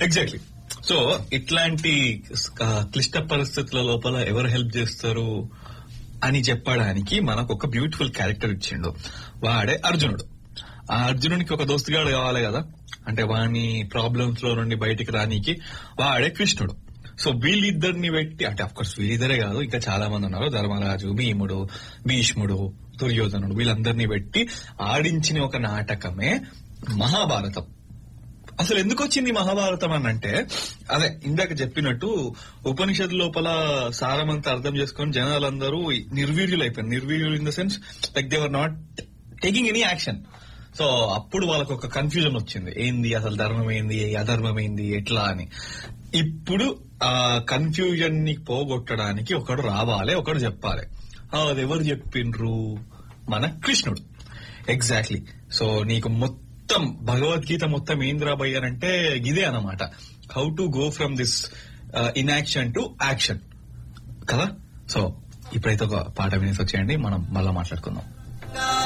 exactly so ఇట్లాంటి ఆ, క్లిష్ట పరిస్థితుల లోపల ఎవరు హెల్ప్ చేస్తారు అని చెప్పడానికి మనకు ఒక బ్యూటిఫుల్ క్యారెక్టర్ ఇచ్చిండు వాడే అర్జునుడు ఆ అర్జునునికి ఒక దోస్తుగాడు కావాలి కదా అంటే వాని ప్రాబ్లమ్స్ లో నుండి బయటికి రానికి వాడే కృష్ణుడు సో వీళ్ళిద్దరిని పెట్టి అంటే అఫ్ కోర్స్ వీళ్ళిద్దరే కాదు ఇంకా చాలా మంది ఉన్నారు ధర్మరాజు భీముడు భీష్ముడు దుర్యోధనుడు వీళ్ళందరినీ పెట్టి ఆడించిన ఒక నాటకమే మహాభారతం అసలు ఎందుకు వచ్చింది మహాభారతం అని అంటే అదే ఇందాక చెప్పినట్టు ఉపనిషత్ లోపల సారమంతా అర్థం చేసుకొని జనాలందరూ నిర్వీర్యులు అయిపోయారు నిర్వీర్యులు in the sense like they were not taking any action so అప్పుడు వాళ్ళకు ఒక కన్ఫ్యూజన్ వచ్చింది ఏంది అసలు ధర్మం ఏంది అధర్మం ఏంది ఎట్లా అని ఇప్పుడు ఆ కన్ఫ్యూజన్ ని పోగొట్టడానికి ఒకడు రావాలి ఒకడు చెప్పాలి ఆ, అది ఎవరు చెప్పిండ్రు మన కృష్ణుడు ఎగ్జాక్ట్లీ సో నీకు మొత్తం భగవద్గీత మొత్తం ఏంద్రా భయ్య అంటే ఇదే అన్నమాట how to go from this inaction to action కదా సో ఇప్పుడైతే ఒక పాట వినేసి వచ్చేయండి మనం మళ్ళా మాట్లాడుకుందాం